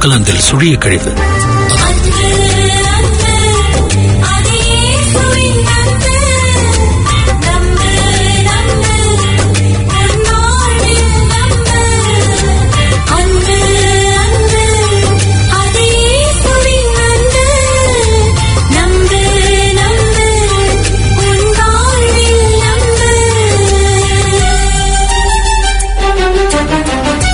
ஆக்லாந்தில் சுழிய கழிவு அன்பு அன்பு அதே சுவின் அன்பு நம்பு நம்பு உன்னாளில் நம்பு அன்பு அன்பு அதே சுவின் அன்பு நம்பு நம்பு உன்னாளில் நம்பு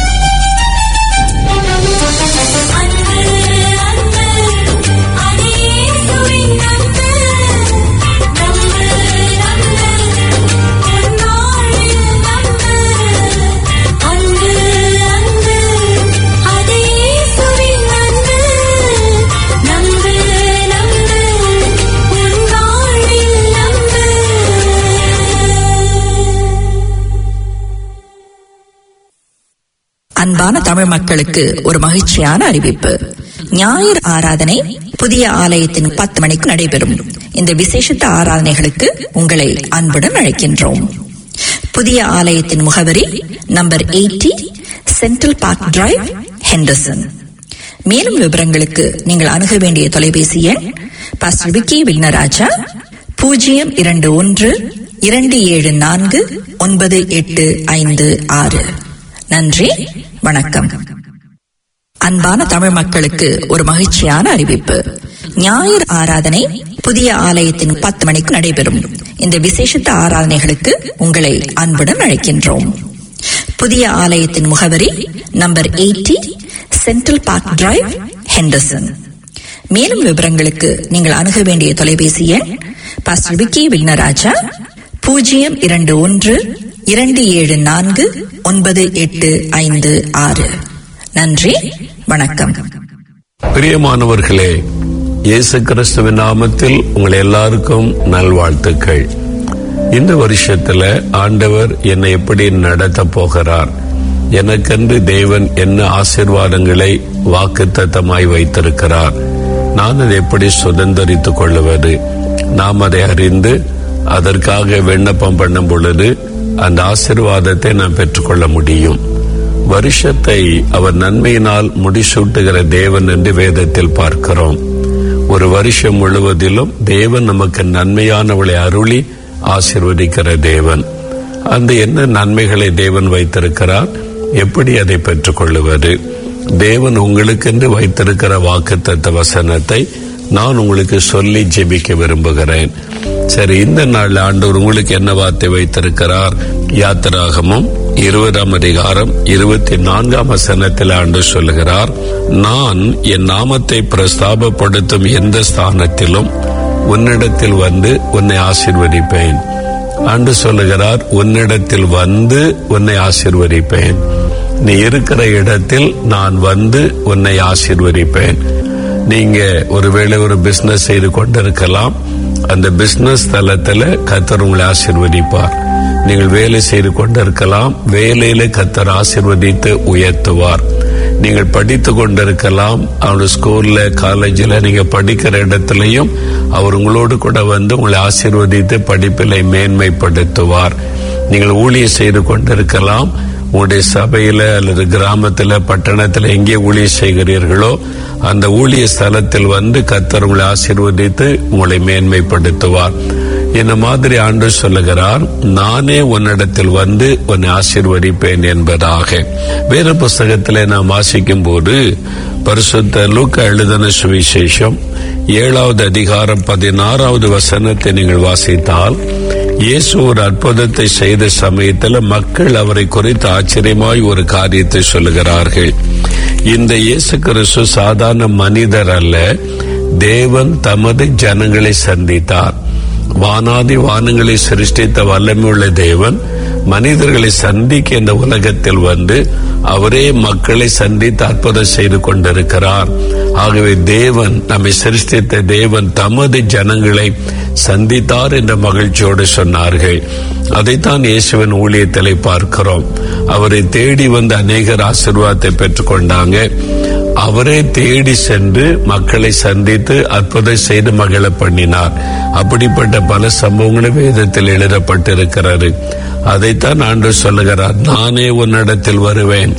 அன்பு அன்பு அதே சுவின் அன்பு நம்பு நம்பு உன்னாளில் நம்பு அன்பு அன்பு அதே சுவின் அன்பு நம்பு நம்பு உன்னாளில் நம்பு அன்பான தமிழ் மக்களுக்கு ஒரு மகிழ்ச்சியான அறிவிப்பு ஞாயிறு ஆராதனை புதிய ஆலயத்தின் பத்து மணிக்கு நடைபெறும் இந்த விசேஷத்த ஆராதனைகளுக்கு உங்களை அன்புடன் அழைக்கின்றோம் புதிய ஆலயத்தின் முகவரி number eighty Central Park Drive Henderson மேலும் விவரங்களுக்கு நீங்கள் அணுக வேண்டிய தொலைபேசி எண் பாஸ்டர் விக்கி விக்னராஜா பூஜ்ஜியம் இரண்டு ஒன்று இரண்டு ஏழு நான்கு ஒன்பது எட்டு ஐந்து ஆறு நன்றி வணக்கம் அன்பான தமிழ் மக்களுக்கு ஒரு மகிழ்ச்சியான அறிவிப்பு ஞாயிறு ஆராதனை புதிய ஆலயத்தின் பத்து மணிக்கு நடைபெறும் இந்த விசேஷத்த ஆராதனைகளுக்கு உங்களை அன்புடன் அழைக்கின்றோம் புதிய ஆலயத்தின் முகவரி number eighty Central Park Drive Henderson மேலும் விவரங்களுக்கு நீங்கள் அணுக வேண்டிய தொலைபேசி எண் பாஸ்டர் விக்கி விக்னராஜா பூஜ்ஜியம் இரண்டு ஒன்று இரண்டு ஏழு நான்கு ஒன்பது எட்டு ஐந்து ஆறு நன்றி வணக்கம் பிரியமானவர்களே இயேசு கிறிஸ்துவின் நாமத்தில் உங்கள் எல்லாருக்கும் நல்வாழ்த்துக்கள் இந்த வருஷத்துல ஆண்டவர் என்னை எப்படி நடத்த போகிறார் எனக்கென்று தேவன் என்ன ஆசீர்வாதங்களை வாக்குத்தத்தமாய் வைத்திருக்கிறார் நான் அதை எப்படி சுதந்திரித்துக் கொள்ளுவது நாம் அதை அறிந்து அதற்காக விண்ணப்பம் பண்ணும் பொழுது அந்த ஆசீர்வாதத்தை நாம் பெற்றுக்கொள்ள முடியும் வருஷத்தை அவர் நன்மையினால் முடிசூட்டுகிற தேவன் என்று வேதத்தில் பார்க்கிறோம் ஒரு வருஷம் முழுவதிலும் தேவன் நமக்கு நன்மையானவளை அருளி ஆசிர்வதிக்கிற தேவன் அந்த என்ன நன்மைகளை தேவன் வைத்திருக்கிறார் எப்படி அதை பெற்றுக்கொள்ளுவது தேவன் உங்களுக்கென்று வைத்திருக்கிற வாக்குத்தத்த வசனத்தை நான் உங்களுக்கு சொல்லி ஜெபிக்க விரும்புகிறேன் சரி இந்த நாள் ஆண்டவர் உங்களுக்கு என்ன வார்த்தை வைத்திருக்கிறார் யாத்திராகமும் இருபதாம் அதிகாரம் இருபத்தி நான்காம் வசனத்தில் ஆண்டு சொல்லுகிறார் நான் என் நாமத்தை பிரஸ்தாபப்படுத்தும் எந்த ஸ்தானத்திலும் உன்னிடத்தில் வந்து உன்னை ஆசிர்வதிப்பேன் ஆண்டு சொல்லுகிறார் உன்னிடத்தில் வந்து உன்னை ஆசிர்வதிப்பேன் நீ இருக்கிற இடத்தில் நான் வந்து உன்னை ஆசிர்வதிப்பேன் நீங்க ஒருவேளை ஒரு பிசினஸ் செய்து கொண்டிருக்கலாம் அந்த பிசினஸ் தளத்துல கத்தர் உங்களை ஆசிர்வதிப்பார் நீங்கள் வேலை செய்து கொண்டிருக்கலாம் வேலையில கத்தர் ஆசிர்வதித்து உயர்த்துவார் நீங்கள் படித்து கொண்டிருக்கலாம் அவருடைய ஸ்கூல்ல காலேஜில் நீங்க படிக்கிற இடத்துலையும் அவர் உங்களோடு கூட வந்து உங்களை ஆசீர்வதித்து படிப்பிலை மேன்மைப்படுத்துவார் நீங்கள் ஊழியம் செய்து கொண்டிருக்கலாம் உங்களுடைய சபையில அல்லது கிராமத்துல பட்டணத்துல எங்கே ஊழியம் செய்கிறீர்களோ அந்த ஊழிய ஸ்தலத்தில் வந்து கத்தர் உங்களை ஆசீர்வதித்து உங்களை மேன்மைப்படுத்துவார் இந்த மாதிரி ஆண்டு சொல்லுகிறார் நானே உன்னிடத்தில் வந்து உன்னை ஆசீர்வதிப்பேன் என்பதாக வேற புஸ்தகத்தில் நாம் வாசிக்கும் போது பரிசுத்த லூக்கா எழுதின சுவிசேஷம் ஏழாவது அதிகாரம் பதினாறாவது வசனத்தை நீங்கள் வாசித்தால் இயேசு ஒரு அற்புதத்தை செய்த சமயத்தில் மக்கள் அவரை குறித்து ஆச்சரியமாய் ஒரு காரியத்தை சொல்லுகிறார்கள் இந்த இயேசு கிறிஸ்து சாதாரண மனிதர் அல்ல தேவன் தமது ஜனங்களை சந்தித்தார் வானாதி வானங்களை சிருஷ்டித்த வல்லமையுள்ள தேவன் மனிதர்களை சந்திக்க இந்த உலகத்தில் வந்து அவரே மக்களை சந்தித்து அற்புதம் செய்து கொண்டிருக்கிறார் ஆகவே தேவன் நம்மை சிருஷ்டித்த தேவன் தமது ஜனங்களை சந்தித்தார் என்ற மகிழ்ச்சியோடு சொன்னார்கள் அதைத்தான் இயேசுவின் ஊழியத்திலே பார்க்கிறோம் அவரை தேடி வந்து அநேகர் ஆசீர்வாதத்தை பெற்றுக்கொண்டாங்க அவரே தேடி சென்று மக்களை சந்தித்து அற்புதம் செய்து மகிழ பண்ணினார் அப்படிப்பட்ட பல சம்பவங்களும் வேதத்தில் எழுதப்பட்டிருக்கிறது அதைத்தான் ஆண்டு சொல்லுகிறார் நானே உன்னிடத்தில் வருவேன்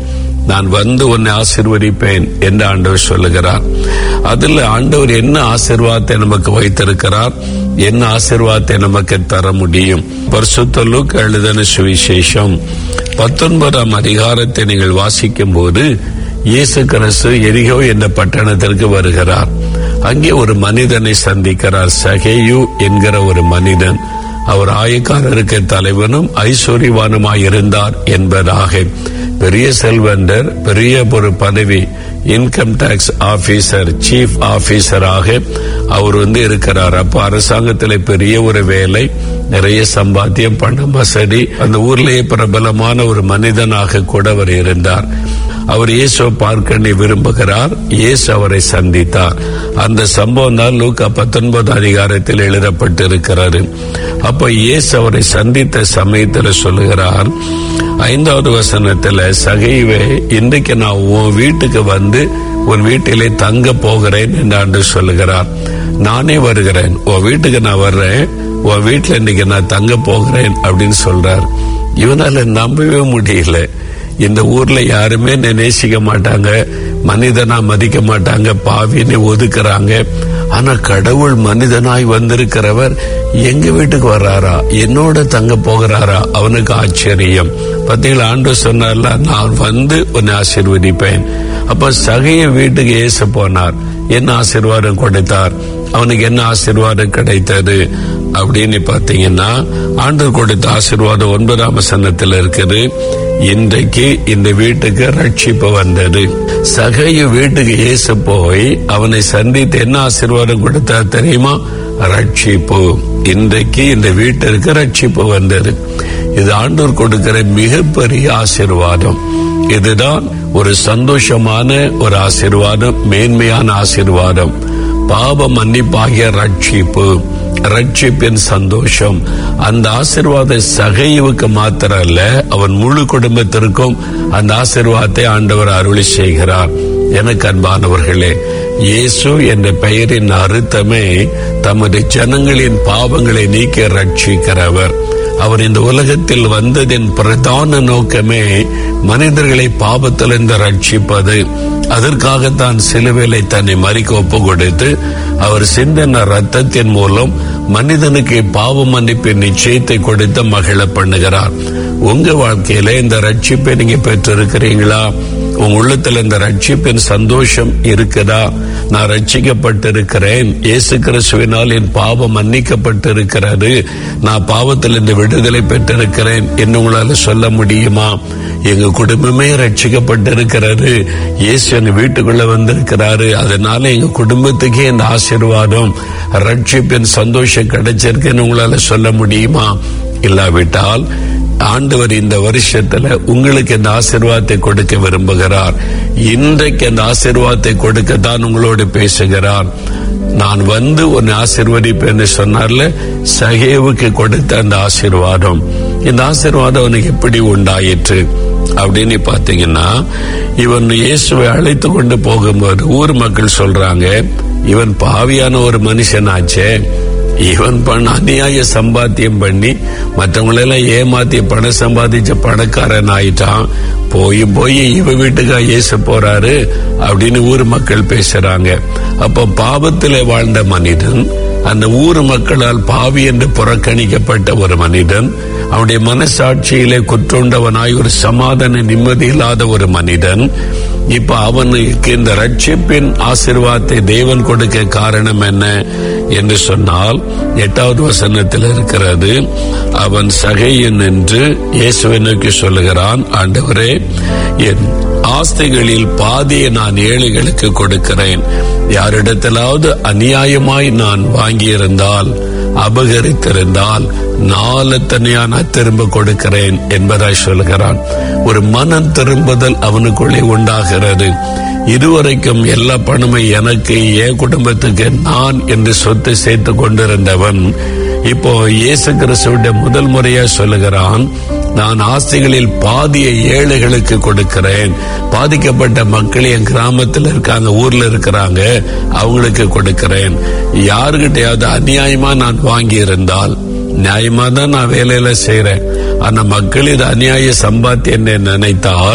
நான் வந்து உன்னை ஆசிர்வதிப்பேன் என்று ஆண்டவர் சொல்லுகிறார் அதுல ஆண்டவர் என்ன ஆசிர்வாதத்தை நமக்கு வைத்திருக்கிறார் என்ன ஆசிர்வாதத்தை நமக்கு தர முடியும் பரிசுத்த லூக் எழுதின சுவிசேஷம் பத்தொன்பதாம் அதிகாரத்தை நீங்கள் வாசிக்கும் போது இயேசு கிறிஸ்து எரிகோ என்ற பட்டணத்திற்கு வருகிறார் அங்கே ஒரு மனிதனை சந்திக்கிறார் சகேயு என்கிற ஒரு மனிதன் அவர் ஆயக்காரருக்கு தலைவனும் ஐஸ்வர்யவானுமாய் இருந்தார் என்பதாக பெரிய செல்வந்தர் பெரிய ஒரு பதவி இன்கம் டாக்ஸ் ஆபீசர் சீஃப் ஆபீசராக அவர் வந்து இருக்கிறார் அப்ப அரசாங்கத்தில் பெரிய ஒரு வேலை நிறைய சம்பாத்தியம் பணம் வசதி அந்த ஊர்லேயே பிரபலமான ஒரு மனிதனாக கூட அவர் இருந்தார் அவர் இயேசுவை பார்க்க விரும்புகிறார் இயேசு அவரை சந்தித்தார் அந்த சம்பவம் தான் லூக்கா பத்தொன்பது அதிகாரத்தில் எழுதப்பட்டிருக்கிறது அப்ப இயேசு அவரை சந்தித்த சமயத்தில் சொல்லுகிறார் ஐந்தாவது வசனத்துல சகைவே இன்றைக்கு நான் உன் வீட்டுக்கு வந்து உன் வீட்டிலே தங்க போகிறேன் என்று ஆண்டு சொல்லுகிறார் நானே வருகிறேன் உன் வீட்டுக்கு நான் வர்றேன் உன் வீட்டுல இன்னைக்கு நான் தங்க போகிறேன் அப்படின்னு சொல்றார் இவனால நம்பவே முடியல இந்த ஊர்ல யாருமே என்னை நேசிக்க மாட்டாங்க மனிதனா மதிக்க மாட்டாங்க பாவின்னு ஒதுக்குறாங்க ஆனா கடவுள் மனிதனாய் வந்திருக்கிறவர் எங்க வீட்டுக்கு வர்றாரா என்னோட தங்க போகிறாரா அவனுக்கு ஆச்சரியம் பத்தீங்களா ஆண்டு சொன்னார்ல நான் வந்து உன்னை ஆசீர்வதிப்பேன் அப்ப சகைய வீட்டுக்கு ஏச போனார் என்ன ஆசீர்வாதம் கொடுத்தார் அவனுக்கு என்ன ஆசீர்வாதம் கிடைத்தது அப்படின்னு பாத்தீங்கன்னா ஆண்டு கொடுத்த ஆசீர்வாதம் ஒன்பதாம் வசனத்தில் இருக்குது இன்றைக்கு இந்த வீட்டுக்கு ரட்சிப்பு வந்தது சகைய வீட்டுக்கு ஏசு போய் அவனை சந்தித்து என்ன ஆசீர்வாதம் கொடுத்தார் தெரியுமா ரட்சிப்பு இன்றைக்கு இந்த வீட்டிற்கு ரட்சிப்பு வந்தது இது ஆண்டோர் கொடுக்கிற மிகப்பெரிய ஆசீர்வாதம் இதுதான் ஒரு சந்தோஷமான ஒரு ஆசீர்வாதம் மேன்மையான ஆசீர்வாதம் பாவ மன்னிப்பாகிய ரட்சிப்பு ரட்சிப்பின் சந்தோஷம் அந்த ஆசிர்வாத சகைவுக்கு மாத்திரம் அல்ல அவன் முழு குடும்பத்திற்கும் அந்த ஆசிர்வாதத்தை ஆண்டவர் அருளி செய்கிறார் எனக்கு அன்பானவர்களே இயேசு என்ற பெயரின் அர்த்தமே தமது ஜனங்களின் பாவங்களை நீக்க ரட்சிக்கிறவர் அவர் இந்த உலகத்தில் வந்ததின் பிரதான நோக்கமே மனிதர்களை பாவத்திலிருந்து ரட்சிப்பது அதற்காகத்தான் சிலுவையிலை தன்னை மறிக்க ஒப்பு கொடுத்து அவர் சிந்தன ரத்தத்தின் மூலம் மனிதனுக்கு பாவ மன்னிப்பின் நிச்சயத்தை கொடுத்து மகிழ பண்ணுகிறார் உங்க வாழ்க்கையில இந்த ரட்சிப்பை நீங்க பெற்றிருக்கிறீங்களா உங்க உள்ளத்துல இந்த ரட்சிப்பின் சந்தோஷம் இருக்குதா நான் ரட்சிக்கப்பட்டிருக்கிறேன் இயேசு கிறிஸ்துவினால் என் பாவம் மன்னிக்கப்பட்டிருக்கிறது நான் பாவத்தில் இந்த விடுதலை பெற்றிருக்கிறேன் என்று உங்களால சொல்ல முடியுமா எங்க குடும்பமே ரட்சிக்கப்பட்டிருக்கிறது இயேசு எங்க வீட்டுக்குள்ள வந்திருக்கிறாரு அதனால எங்க குடும்பத்துக்கே இந்த ஆசீர்வாதம் ரட்சிப்பின் சந்தோஷம் கிடைச்சிருக்குன்னு உங்களால சொல்ல முடியுமா இல்லாவிட்டால் ஆண்டவர் இந்த வருஷத்துல உங்களுக்கு இந்த ஆசீர்வாதத்தை கொடுக்க விரும்புகிறார் இன்றைக்கு அந்த ஆசீர்வாதத்தை கொடுக்க தான் உங்களோடு பேசுகிறார் நான் வந்து உன்னை ஆசீர்வதிப்பேன்னு சொன்னார்ல சகேவுக்கு கொடுத்த அந்த ஆசீர்வாதம் இந்த ஆசீர்வாதம் அவனுக்கு எப்படி உண்டாயிற்று அப்படின்னு பாத்தீங்கன்னா இவன் இயேசுவை அழைத்து கொண்டு போகும்போது ஊர் மக்கள் சொல்றாங்க இவன் பாவியான ஒரு மனுஷனாச்சே இவன் பண்ண அநியாய சம்பாத்தியம் பண்ணி மற்றவங்களெல்லாம் ஏமாத்தி பணம் சம்பாதிச்ச பணக்காரன் ஆயிட்டான் போய் போய் இவ வீட்டுக்கா ஏச போறாரு அப்படின்னு ஊர் மக்கள் பேசுறாங்க அப்ப பாவத்திலே வாழ்ந்த மனிதன் அந்த ஊர் மக்களால் பாவி என்று புறக்கணிக்கப்பட்ட ஒரு மனிதன் அவனுடைய மனசாட்சியிலே குற்றுண்டவனாய் ஒரு சமாதான நிம்மதி இல்லாத ஒரு மனிதன் இப்ப அவனுக்கு இந்த ரட்சிப்பின் ஆசிர்வாதத்தை தேவன் கொடுக்க காரணம் என்ன என்று சொன்னால் எட்டாவது வசனத்தில் இருக்கிறது அவன் சகையன் என்று இயேசுவை நோக்கி சொல்லுகிறான் ஆண்டவரே என் ஆஸ்திகளில் பாதியை நான் ஏழைகளுக்கு கொடுக்கிறேன் யாரிடத்திலாவது அநியாயமாய் நான் வாங்கியிருந்தால் அபகரித்திருந்தால் நாலத்தனையா நான் திரும்ப கொடுக்கிறேன் என்பதாய் சொல்கிறான் ஒரு மனம் திரும்புதல் அவனுக்குள்ளே உண்டாகிறது இதுவரைக்கும் எல்லா பணமும் எனக்கு என் குடும்பத்துக்கு நான் என்று சொத்து சேர்த்து கொண்டிருந்தவன் இப்போ இயேசு கிறிஸ்துவிட முதல் முறையா சொல்லுகிறான் நான் ஆஸ்திகளில் பாதியை ஏழைகளுக்கு கொடுக்கிறேன் பாதிக்கப்பட்ட மக்கள் என் கிராமத்தில் இருக்காங்க ஊர்ல இருக்கிறாங்க அவங்களுக்கு கொடுக்கிறேன் யாருகிட்டயாவது அநியாயமா நான் வாங்கி இருந்தால் நியாயமா தான் நான் வேலையில செய்யறேன் ஆனா மக்கள் இது அநியாய சம்பாத்தியம் நினைத்தால்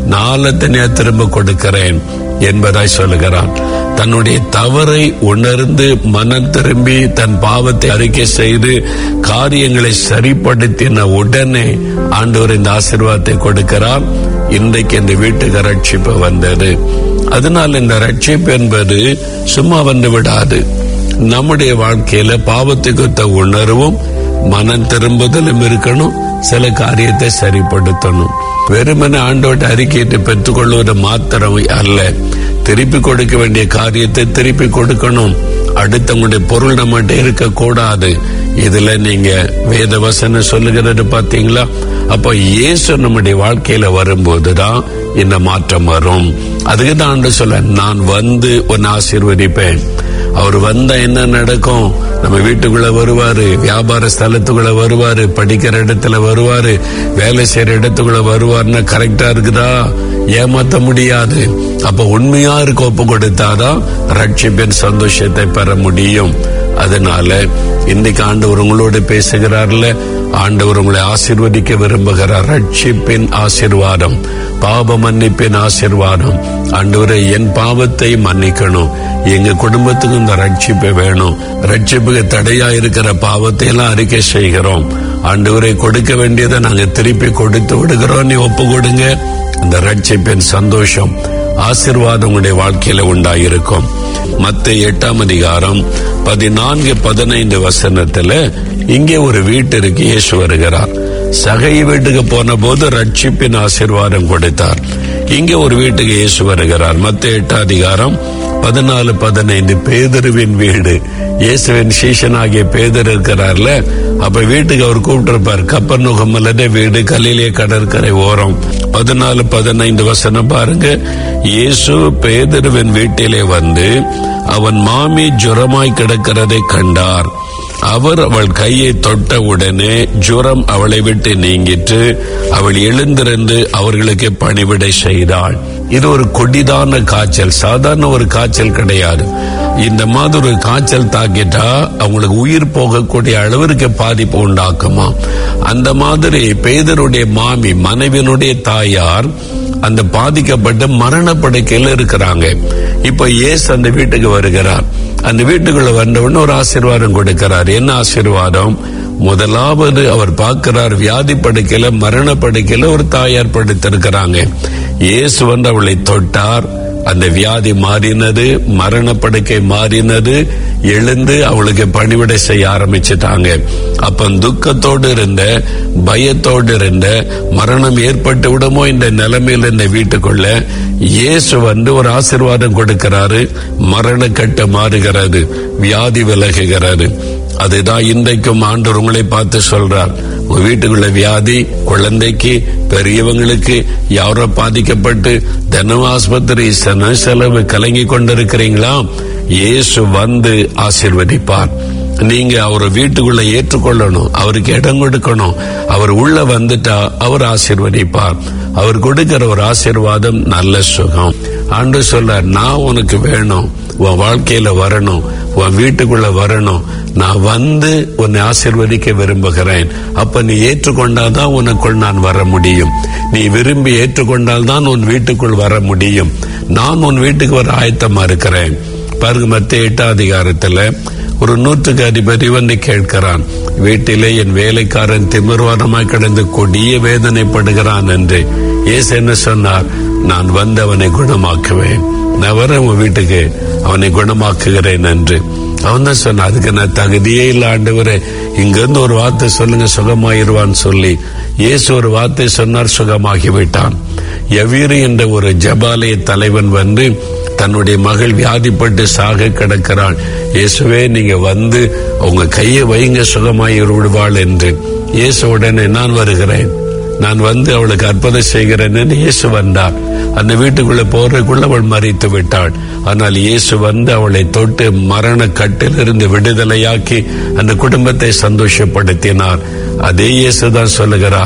நாலத்தனையா திரும்ப கொடுக்கிறேன் என்பதாய் சொல்லுகிறான் தன்னுடைய தவறை உணர்ந்து மனம் திரும்பி தன் பாவத்தை அறிக்கை செய்து காரியங்களை சரிப்படுத்தின உடனே ஆண்டவர் இந்த ஆசீர்வாதத்தை கொடுக்கிறார் இன்றைக்கு இந்த வீட்டுக்கு ரட்சிப்பு வந்தது அதனால் இந்த ரட்சிப்பு என்பது சும்மா வந்து விடாது நம்முடைய வாழ்க்கையில பாவத்தை குறித்த உணர்வும் மனம் திரும்புதலும் இருக்கணும் சில காரியத்தை சரிப்படுத்தணும் வெறுமனே ஆண்டோட்ட அறிக்கையிட்டு பெற்றுக்கொள்வது மாத்திரம் அல்ல திருப்பி கொடுக்க வேண்டிய காரியத்தை திருப்பி கொடுக்கணும் அடுத்தவங்களுடைய பொருள் நம்மகிட்ட இருக்கக்கூடாது இதுல நீங்க வேத வசனம் சொல்லுகிறது பாத்தீங்களா அப்ப இயேசு நம்முடைய வாழ்க்கையில வரும்போதுதான் இந்த மாற்றம் வரும் அதுக்கு தான் ஆண்டு சொல்ல நான் வந்து உன்னை ஆசீர்வதிப்பேன் அவர் வந்தா என்ன நடக்கும் நம்ம வீட்டுக்குள்ள வருவாரு வியாபார ஸ்தலத்துக்குள்ள வருவாரு படிக்கிற இடத்துல வருவாரு வேலை செய்யற இடத்துக்குள்ள வருவாருன்னா கரெக்டா இருக்குதா ஏமாத்த முடியாது அப்ப உண்மையா இருக்க ஒப்பு கொடுத்தாதான் ரட்சிப்பின் சந்தோஷத்தை பெற முடியும் அதனால இன்னைக்கு ஆண்டவர் உங்களோடு பேசுகிறார்ல ஆண்டவர் உங்களை ஆசீர்வதிக்க விரும்புகிறார் ரட்சிப்பின் ஆசீர்வாதம் பாவ மன்னிப்பின் ஆசீர்வாதம் ஆண்டவரை என் பாவத்தை மன்னிக்கணும் எங்க குடும்பத்துக்கு இந்த ரட்சிப்பு வேணும் ரட்சிப்புக்கு தடையா இருக்கிற பாவத்தை எல்லாம் அறிக்கை செய்கிறோம் ஆண்டவரை கொடுக்க வேண்டியதை நாங்க திருப்பி கொடுத்து விடுகிறோம் நீ ஒப்பு கொடுங்க இந்த ரட்சிப்பின் சந்தோஷம் ஆசீர்வாதம் உங்களுடைய வாழ்க்கையில உண்டாயிருக்கும் மத்த எட்டாம் அதிகாரம் பதினான்கு பதினைந்து வசனத்துல இங்கே ஒரு வீட்டிற்கு இயேசு வருகிறார் சகை வீட்டுக்கு போன போது ரட்சிப்பின் ஆசீர்வாதம் கொடுத்தார் இங்கே ஒரு வீட்டுக்கு இயேசு வருகிறார் மத்த எட்டாம் அதிகாரம் பதினாலு பதினைந்து பேதருவின் வீடு இயேசுவின் சீஷனாகிய பேதர் இருக்கிறார்ல அப்ப வீட்டுக்கு அவர் கூப்பிட்டிருப்பார் கப்பர் நுகமல்லதே வீடு கலிலே கடற்கரை ஓரம் பதினாலு பதினைந்து வசனம் பாருங்க இயேசு பேதருவின் வீட்டிலே வந்து அவன் மாமி ஜுரமாய் கிடக்கிறதை கண்டார் அவர் அவள் கையை தொட்ட உடனே ஜுரம் அவளை விட்டு நீங்கிற்று அவள் எழுந்திருந்து அவர்களுக்கு பணிவிடை செய்தாள் இது ஒரு கொடிதான காய்ச்சல் சாதாரண ஒரு காய்ச்சல் கிடையாது இந்த மாதிரி ஒரு காய்ச்சல் தாக்கிட்டா அவங்களுக்கு உயிர் போகக்கூடிய அளவிற்கு பாதிப்பு உண்டாக்குமா அந்த மாதிரி பேதருடைய மாமி மனைவியினுடைய தாயார் அந்த பாதிக்கப்பட்டு மரண படுக்கையில் இருக்கிறாங்க இப்ப இயேசு அந்த வீட்டுக்கு வருகிறார் அந்த வீட்டுக்குள்ள வந்தவுடனே ஒரு ஆசீர்வாதம் கொடுக்கிறார் என்ன ஆசீர்வாதம் முதலாவது அவர் பார்க்கிறார் வியாதி படுக்கையில மரண படுக்கையில ஒரு தாயார் படுத்திருக்கிறாங்க இயேசு வந்து அவளை தொட்டார் அந்த வியாதி மாறினது மரண படுக்கை மாறினது எழுந்து அவளுக்கு பணிவிடை செய்ய ஆரம்பிச்சிட்டாங்க அப்ப துக்கத்தோடு இருந்த பயத்தோடு இருந்த மரணம் ஏற்பட்டு விடுமோ இந்த நிலைமையில இந்த வீட்டுக்குள்ள இயேசு வந்து ஒரு ஆசீர்வாதம் கொடுக்கிறாரு மரண கட்டு மாறுகிறது வியாதி விலகுகிறது அதுதான் இன்றைக்கும் ஆண்டவர் உங்களை பார்த்து சொல்றார் உங்க வீட்டுக்குள்ள வியாதி குழந்தைக்கு பெரியவங்களுக்கு யாரோ பாதிக்கப்பட்டு தினம் ஆஸ்பத்திரி சன செலவு கலங்கி கொண்டிருக்கிறீங்களா இயேசு வந்து ஆசீர்வதிப்பார் நீங்க அவரை வீட்டுக்குள்ள ஏற்றுக்கொள்ளணும் அவருக்கு இடம் கொடுக்கணும் அவர் உள்ள வந்துட்டா அவர் ஆசீர்வதிப்பார் அவர் கொடுக்கிற ஒரு ஆசீர்வாதம் நல்ல சுகம் ஆண்டு சொல்ல நான் உனக்கு வேணும் உன் வாழ்க்கையில வரணும் உன் வீட்டுக்குள்ள வரணும் நான் வந்து உன்னை ஆசீர்வதிக்க விரும்புகிறேன் அப்ப நீ ஏற்றுக்கொண்டாதான் உனக்குள் நான் வர முடியும் நீ விரும்பி ஏற்றுக்கொண்டால் தான் உன் வீட்டுக்குள் வர முடியும் நான் உன் வீட்டுக்கு வர ஆயத்தமா இருக்கிறேன் பாருங்க மத்திய எட்டாம் அதிகாரத்துல ஒரு நூற்றுக்கு அதிபதி வந்து கேட்கிறான் வீட்டிலே என் வேலைக்காரன் திமிர்வாதமாய் கிடந்து கொடிய வேதனைப்படுகிறான் என்று ஏசு என்ன சொன்னார் நான் வந்து அவனை குணமாக்குவேன் நான் வரேன் உன் வீட்டுக்கு அவனை குணமாக்குகிறேன் என்று அவன் தான் சொன்னான் அதுக்கு நான் தகுதியே இல்லை ஆண்டவரே இங்க இருந்து ஒரு வார்த்தை சொல்லுங்க சுகமாயிருவான்னு சொல்லி இயேசு ஒரு வார்த்தை சொன்னார் சுகமாகி விட்டான் எவீரு என்ற ஒரு ஜபாலய தலைவன் வந்து தன்னுடைய மகள் வியாதிப்பட்டு சாக கிடக்கிறாள் இயேசுவே நீங்க வந்து உங்க கையை வைங்க சுகமாய் விடுவாள் என்று இயேசு உடனே நான் வருகிறேன் நான் வந்து அவளுக்கு அற்புதம் செய்கிறேன் என்று இயேசு வந்தார் அந்த வீட்டுக்குள்ள போறதுக்குள்ள அவள் மறித்து விட்டாள் ஆனால் இயேசு வந்து அவளை தொட்டு மரண கட்டிலிருந்து விடுதலையாக்கி அந்த குடும்பத்தை சந்தோஷப்படுத்தினார் அதே இயேசு தான் சொல்லுகிறார்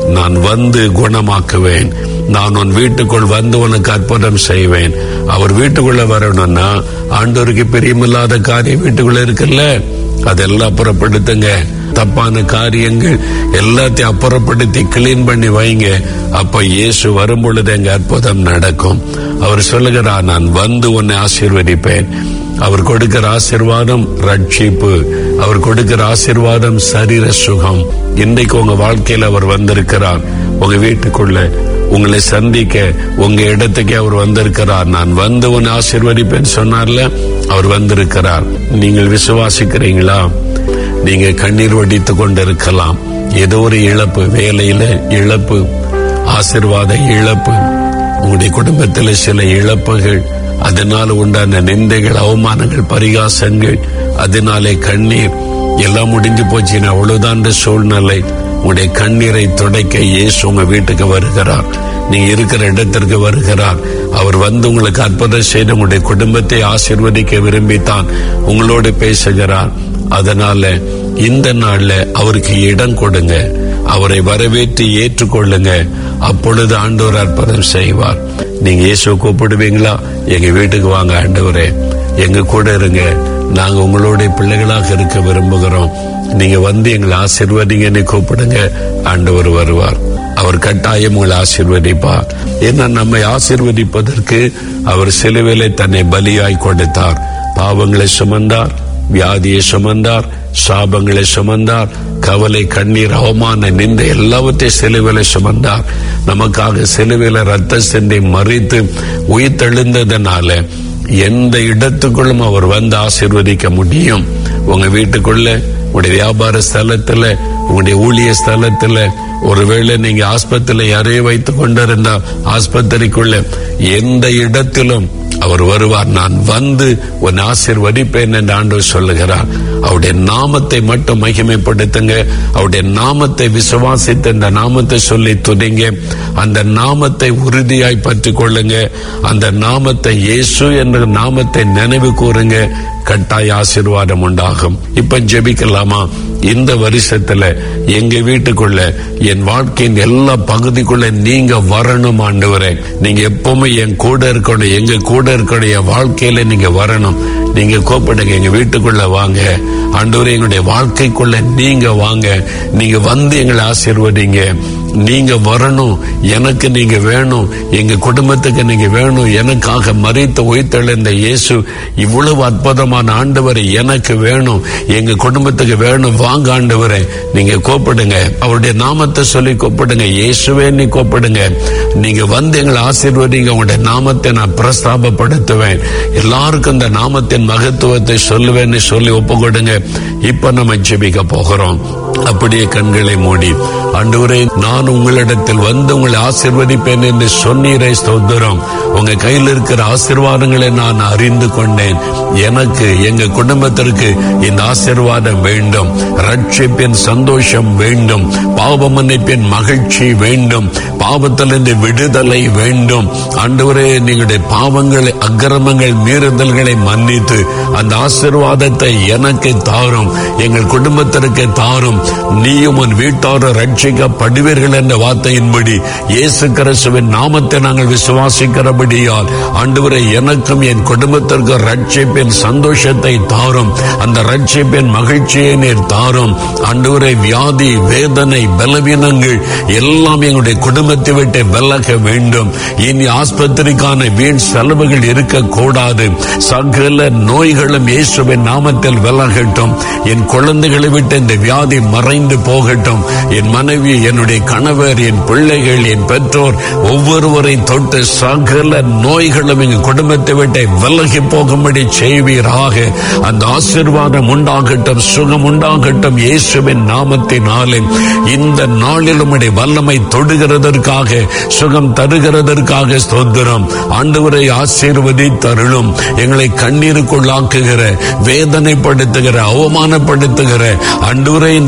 நான் வந்து குணமாக்குவேன் நான் உன் வீட்டுக்குள் வந்து உனக்கு அற்புதம் செய்வேன் அவர் வீட்டுக்குள்ள வரணும்னா ஆண்டவருக்கு பிரியமில்லாத காரியம் வீட்டுக்குள்ள இருக்குல்ல அதெல்லாம் அப்புறப்படுத்துங்க தப்பான காரியங்கள் எல்லாத்தையும் அப்புறப்படுத்தி கிளீன் பண்ணி வைங்க அப்ப இயேசு வரும் பொழுது எங்க அற்புதம் நடக்கும் அவர் சொல்லுகிறார் நான் வந்து உன்னை ஆசீர்வதிப்பேன் அவர் கொடுக்கிற ஆசீர்வாதம் ரட்சிப்பு அவர் கொடுக்கிற ஆசீர்வாதம் சரீர சுகம் இன்றைக்கு உங்க வாழ்க்கையில அவர் வந்திருக்கிறார் உங்க வீட்டுக்குள்ள உங்களை சந்திக்க உங்க இடத்துக்கு அவர் வந்திருக்கிறார் நான் வந்து உன்னை ஆசீர்வதிப்பேன் சொன்னார்ல அவர் வந்திருக்கிறார் நீங்கள் விசுவாசிக்கிறீங்களா நீங்க கண்ணீர் வடித்து கொண்டிருக்கலாம் ஏதோ ஒரு இழப்பு வேலையில இழப்பு ஆசிர்வாத இழப்பு உங்களுடைய குடும்பத்தில் சில இழப்புகள் அதனால் உண்டான நிந்தைகள் அவமானங்கள் பரிகாசங்கள் அதனாலே கண்ணீர் எல்லாம் முடிஞ்சு போச்சுன்னா அவ்வளவுதான் சூழ்நிலை உங்களுடைய கண்ணீரை துடைக்க இயேசு உங்க வீட்டுக்கு வருகிறார் நீங்க இருக்கிற இடத்திற்கு வருகிறார் அவர் வந்து உங்களுக்கு அற்புதம் செய்து உங்களுடைய குடும்பத்தை ஆசீர்வதிக்க விரும்பித்தான் உங்களோடு பேசுகிறார் அதனால இந்த நாள்ல அவருக்கு இடம் கொடுங்க அவரை வரவேற்று ஏற்றுக்கொள்ளுங்க அப்பொழுது ஆண்டவர் அற்புதம் செய்வார் நீங்க இயேசு கூப்பிடுவீங்களா எங்க வீட்டுக்கு வாங்க ஆண்டவரே எங்க கூட இருங்க நாங்க உங்களுடைய பிள்ளைகளாக இருக்க விரும்புகிறோம் நீங்க வந்து எங்களை ஆசீர்வதிங்கன்னு கூப்பிடுங்க ஆண்டவர் வருவார் அவர் கட்டாயம் உங்களை ஆசீர்வதிப்பார் ஏன்னா நம்மை ஆசீர்வதிப்பதற்கு அவர் சிலுவிலை தன்னை பலியாய் கொடுத்தார் பாவங்களை சுமந்தார் வியாதியை சுமந்தார் சாபங்களை சுமந்தார் கவலை கண்ணீர் அவமான நிந்த எல்லாவற்றையும் சிலுவிலை சுமந்தார் நமக்காக சிலுவில ரத்த சிந்தை மறித்து உயிர்த்தெழுந்ததுனால எந்த இடத்துக்குள்ளும் அவர் வந்து ஆசீர்வதிக்க முடியும் உங்க வீட்டுக்குள்ள உங்களுடைய வியாபார ஸ்தலத்துல உங்களுடைய ஊழிய ஸ்தலத்துல ஒருவேளை நீங்க ஆஸ்பத்திரியில யாரையும் வைத்துக் கொண்டிருந்தா ஆஸ்பத்திரிக்குள்ள எந்த இடத்திலும் அவர் வருவார் நான் வந்து உன் ஆசீர்வதிப்பேன் என்று ஆண்டவர் சொல்லுகிறார் அவருடைய நாமத்தை மட்டும் மகிமைப்படுத்துங்க அவருடைய நாமத்தை விசுவாசித்து அந்த நாமத்தை சொல்லி துதிங்க அந்த நாமத்தை உறுதியாய் பற்றி கொள்ளுங்க அந்த நாமத்தை இயேசு என்ற நாமத்தை நினைவு கூறுங்க கட்டாய ஆசீர்வாதம் உண்டாகும் இப்ப ஜெபிக்கலாமா இந்த வருஷத்துல எங்க வீட்டுக்குள்ள என் வாழ்க்கையின் எல்லா பகுதிக்குள்ள நீங்க வரணும் ஆண்டவரே நீங்க எப்பவுமே என் கூட இருக்கணும் எங்க கூட இருக்கணும் என் வாழ்க்கையில நீங்க வரணும் நீங்க கூப்பிடுங்க எங்க வீட்டுக்குள்ள வாங்க ஆண்டவரே எங்களுடைய வாழ்க்கைக்குள்ள நீங்க வாங்க நீங்க வந்து எங்களை ஆசீர்வதிங்க நீங்க வரணும் எனக்கு நீங்க வேணும் எங்க குடும்பத்துக்கு நீங்க வேணும் எனக்காக மறித்து உயிர்த்தெழுந்த இயேசு இவ்வளவு அற்புதமான ஆண்டவர் எனக்கு வேணும் எங்க குடும்பத்துக்கு வேணும் வாங்க ஆண்டவரே நீங்க கூப்பிடுங்க அவருடைய நாமத்தை சொல்லி கூப்பிடுங்க இயேசுவே நீ கூப்பிடுங்க நீங்க வந்து எங்களை ஆசீர்வதிங்க உங்களுடைய நாமத்தை நான் பிரஸ்தாபப்படுத்துவேன் எல்லாருக்கும் இந்த நாமத்தின் மகத்துவத்தை சொல்லுவேன்னு சொல்லி ஒப்பு கொடுங்க இப்ப நம்ம ஜெபிக்க போகிறோம் அப்படியே கண்களை மூடி ஆண்டவரே நான் உங்களிடத்தில் வந்து உங்களை ஆசிர்வதிப்பேன் என்று சொன்னீரே ஸ்தோத்திரம் உங்க கையில் இருக்கிற ஆசிர்வாதங்களை நான் அறிந்து கொண்டேன் எனக்கு எங்க குடும்பத்திற்கு இந்த ஆசிர்வாதம் வேண்டும் ரட்சிப்பின் சந்தோஷம் வேண்டும் பாவ மன்னிப்பின் மகிழ்ச்சி வேண்டும் பாவத்திலிருந்து விடுதலை வேண்டும் ஆண்டவரே நீங்களுடைய பாவங்களை அக்கிரமங்கள் மீறுதல்களை மன்னித்து அந்த ஆசிர்வாதத்தை எனக்கு தாரும் எங்கள் குடும்பத்திற்கு தாரும் நீயும் உன் வீட்டார ரட்சிக்கப்படுவீர்கள் என்ற வார்த்தையின்படி இயேசு கிறிஸ்துவின் நாமத்தை நாங்கள் விசுவாசிக்கிறபடியால் ஆண்டவரை எனக்கும் என் குடும்பத்திற்கு ரட்சிப்பின் சந்தோஷத்தை தாரும் அந்த ரட்சிப்பின் மகிழ்ச்சியை நீர் தாரும் ஆண்டவரை வியாதி வேதனை பலவீனங்கள் எல்லாம் எங்களுடைய குடும்பத்தை விட்டு விலக வேண்டும் இனி ஆஸ்பத்திரிக்கான வீண் செலவுகள் இருக்கக்கூடாது சகல நோய்களும் இயேசுவின் நாமத்தில் விலகட்டும் என் குழந்தைகளை விட்டு இந்த வியாதி மறைந்து போகட்டும் என் மனைவி என்னுடைய கணவர் என் பிள்ளைகள் என் பெற்றோர் ஒவ்வொருவரை தொட்டு சகல நோய்களும் எங்கள் குடும்பத்தை விட்டு விலகி போகும்படி செய்வீராக அந்த ஆசிர்வாதம் உண்டாகட்டும் சுகம் உண்டாகட்டும் இயேசுவின் நாமத்தினாலே இந்த நாளில் உம்முடைய வல்லமை தொடுகிறதற்காக சுகம் தருகிறதற்காக ஸ்தோத்திரம் ஆண்டவரை ஆசீர்வதித்தருளும் எங்களை கண்ணீருக்குள்ளாக்குகிற வேதனைப்படுத்துகிற அவமானப்படுத்துகிற அன்றுவரை இந்த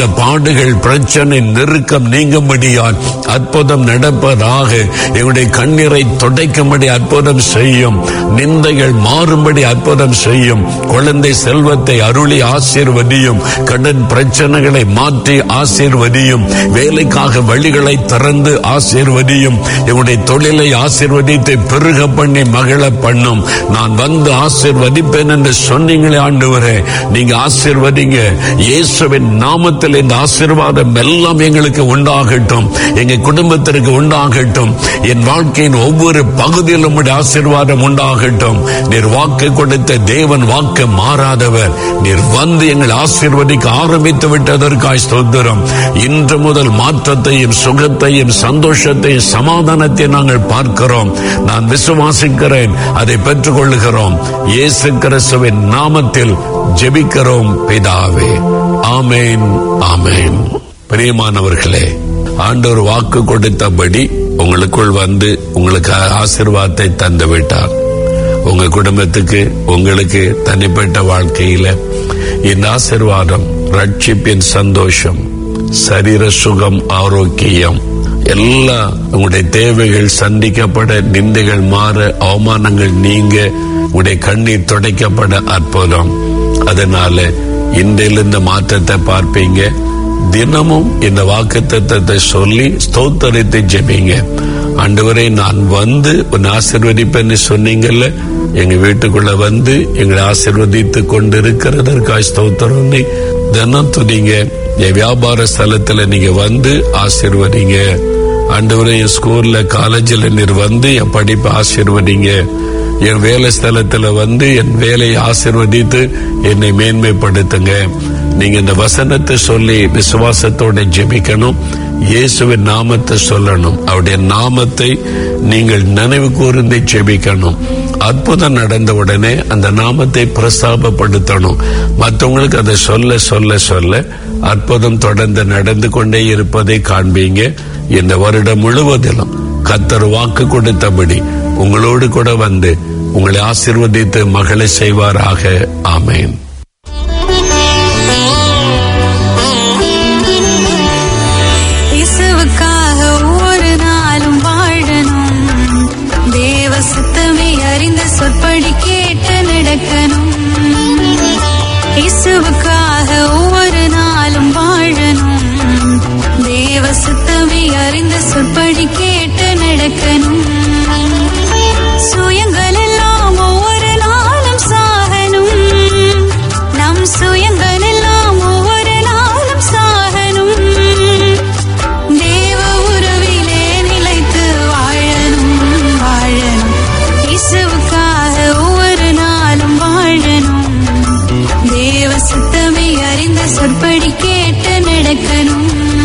பாடுகள் பிரச்சனை நெருக்கம் நீங்கும்படியால் அற்புதம் நடப்பதாக எங்களுடைய கண்ணீரை துடைக்கும்படி அற்புதம் செய்யும் நிந்தைகள் மாறும்படி அற்புதம் செய்யும் குழந்தை செல்வத்தை அருளி ஆசீர்வதியும் கடன் பிரச்சனைகளை மாற்றி ஆசீர்வதியும் வேலைக்காக வழிகளை திறந்து ஆசீர்வதியும் எங்களுடைய தொழிலை ஆசீர்வதித்து பெருக பண்ணி மகிழ பண்ணும் நான் வந்து ஆசீர்வதிப்பேன் என்று சொன்னீங்களே ஆண்டவரே நீங்க ஆசீர்வதிங்க இயேசுவின் நாமத்தில் இந்த ஆசீர்வாதம் எல்லாம் எங்களுக்கு உண்டாகட்டும் எங்க குடும்பத்திற்கு உண்டாகட்டும் என் வாழ்க்கையின் ஒவ்வொரு பகுதியிலும் உம்முடைய ஆசீர்வாதம் உண்டாகட்டும் நீர் வாக்கு கொடுத்த தேவன் வாக்கு மாறாதவர் நீர் வந்து எங்களை ஆசீர்வதிக்க ஆரம்பித்து விட்டதற்காய் ஸ்தோத்திரம் இன்று முதல் மாற்றத்தையும் சுகத்தையும் சந்தோஷத்தையும் சமாதானத்தையும் நாங்கள் பார்க்கிறோம் நான் விசுவாசிக்கிறேன் அதை பெற்றுக் கொள்ளுகிறோம் இயேசு கிறிஸ்துவின் நாமத்தில் ஜெபிக்கிறோம் பிதாவே ஆமேன் ஆமேன் பிரியமானவர்களே ஆண்டவர் வாக்கு கொடுத்தபடி உங்களுக்குள் வந்து உங்களுக்கு ஆசீர்வாதத்தை தந்து விட்டார் உங்க குடும்பத்துக்கு உங்களுக்கு தனிப்பட்ட வாழ்க்கையில இந்த ஆசீர்வாதம் ரட்சிப்பின் சந்தோஷம் சரீர சுகம் ஆரோக்கியம் எல்லா உங்களுடைய தேவைகள் சந்திக்கப்பட நிந்தைகள் மாற அவமானங்கள் நீங்க உங்களுடைய கண்ணீர் துடைக்கப்பட அற்புதம் அதனால இன்றையிலிருந்து மாற்றத்தை பார்ப்பீங்க தினமும் இந்த வாக்கு சொல்லி ஸ்தோத்தரித்து ஜெபிங்க ஆண்டவரே நான் வந்து உன்னை ஆசிர்வதிப்பேன்னு சொன்னீங்கல்ல எங்க வீட்டுக்குள்ள வந்து எங்களை ஆசிர்வதித்து கொண்டு இருக்கிறதற்காக ஸ்தோத்திரம் தினம் துதிங்க என் வியாபார ஸ்தலத்துல நீங்க வந்து ஆசிர்வதிங்க ஆண்டவரே என் ஸ்கூல்ல காலேஜில் நீர் வந்து என் படிப்பை ஆசிர்வதிங்க என் வேலை ஸ்தலத்துல வந்து என் வேலையை ஆசிர்வதித்து என்னை மேன்மைப்படுத்துங்க நீங்க இந்த வசனத்தை சொல்லி விசுவாசத்தோட ஜெபிக்கணும் இயேசுவின் நாமத்தை சொல்லணும் அவருடைய நாமத்தை நீங்கள் நினைவு கூர்ந்து ஜெபிக்கணும் அற்புதம் நடந்த உடனே அந்த நாமத்தை பிரஸ்தாபப்படுத்தணும் மற்றவங்களுக்கு அதை சொல்ல சொல்ல சொல்ல அற்புதம் தொடர்ந்து நடந்து கொண்டே இருப்பதை காண்பீங்க இந்த வருடம் முழுவதிலும் கத்தர் வாக்கு கொடுத்தபடி உங்களோடு கூட வந்து உங்களை ஆசிர்வதித்து மகளை செய்வாராக ஆமேன் இயேசுவுக்காக ஒவ்வொரு நாளும் வாழணும் தேவ சித்தமே அறிந்த சொற்படி கேட்டு நடக்கணும் இயேசுவுக்காக ஒவ்வொரு நாளும் வாழணும் தேவ சித்தமே அறிந்த சொற்படி கேட்டு நடக்கணும் சுயங்கள் எல்லாம் ஒவ்வொரு நாளும் சாகணும் நம் சுயங்கள் எல்லாம் ஒவ்வொரு நாளும் சாகணும் தேவ உறவிலே நிலைத்து வாழணும் வாழணும் இயேசுவுக்காக ஒவ்வொரு நாளும் வாழணும் தேவ சுத்தமே அறிந்த சொற்படி கேட்டு நடக்கணும்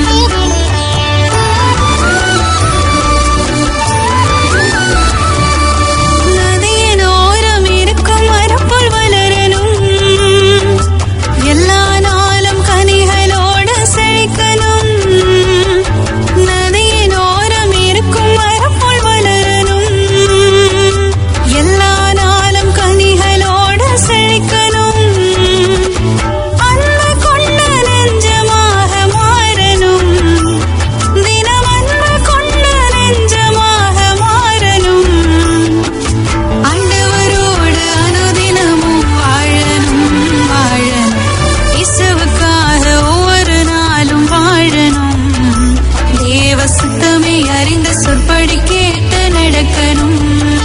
நதியின் ஓரம் இருக்கும் மரப்புல் வளரணும் எல்லா நாளும் கனிகளோடு செழிக்கணும் நதியின் ஓரம் இருக்கும் மரப்புல் வளரணும் எல்லா நாளும் கனிகளோடு செழிக்கணும் அன்பு கொண்ட நெஞ்சமாக மாறணும் தினம் அன்பு கொண்ட நெஞ்சமாக மாறணும் ஆண்டவரோடு அனுதினமும் வாழணும் வாழணும் இயேசுவுக்காக ஒவ்வொரு நாளும் வாழணும் தேவ சுத்தமே அறிந்த சொற்படி கேட்டு நடக்கணும்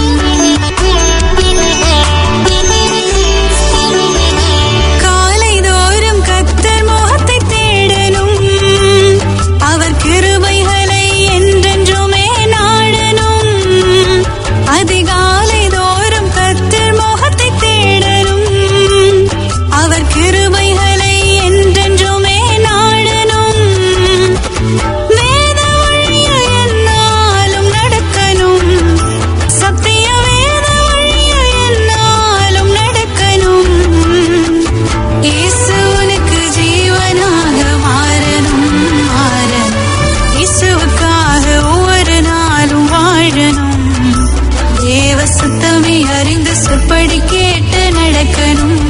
காலைதோறும் கத்தர் முகத்தை தேடணும் அவர் கிருபைகளை என்றென்றுமே நாடணும் அதிகாலை தோறும் கத்தர் முகத்தை தேடணும் அவர் கிருபைகளை என்றென்றுமே நாடணும் வேத வழிய என்னாலும் நடக்கணும் சத்திய வேத வழிய என்னாலும் நடக்கணும் இயேசுவுக்கு ஜீவனாக மாறணும் மாறணும் இயேசுவுக்காக ஒவ்வொரு நாளும் வாழணும் தேவ சுத்தமே அறிந்து சொற்படி கேட்டு நடக்கணும்